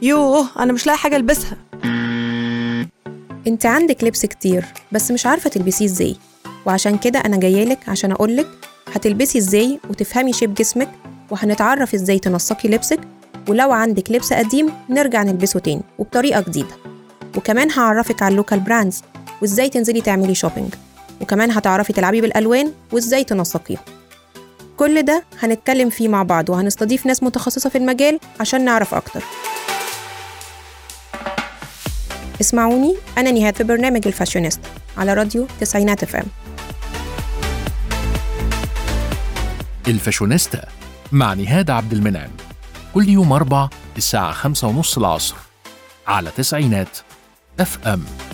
يوه أنا مش لاقي حاجة ألبسها انت عندك لبس كتير بس مش عارفة تلبسيه ازاي وعشان كده أنا جايالك عشان أقولك هتلبسي ازاي وتفهمي شيب جسمك وهنتعرف ازاي تنسقي لبسك ولو عندك لبس قديم نرجع نلبسه تاني وبطريقة جديدة وكمان هعرفك على اللوكال براندز وازاي تنزلي تعملي شوبينج وكمان هتعرفي تلعبي بالألوان وازاي تنسقيها كل ده هنتكلم فيه مع بعض وهنستضيف ناس متخصصة في المجال عشان نعرف أكتر اسمعوني أنا نهاد في برنامج الفاشونيست على راديو تسعينات اف ام الفاشونيستا مع نهاد عبد المنعم كل يوم أربع الساعة خمسة ونص العصر على تسعينات اف ام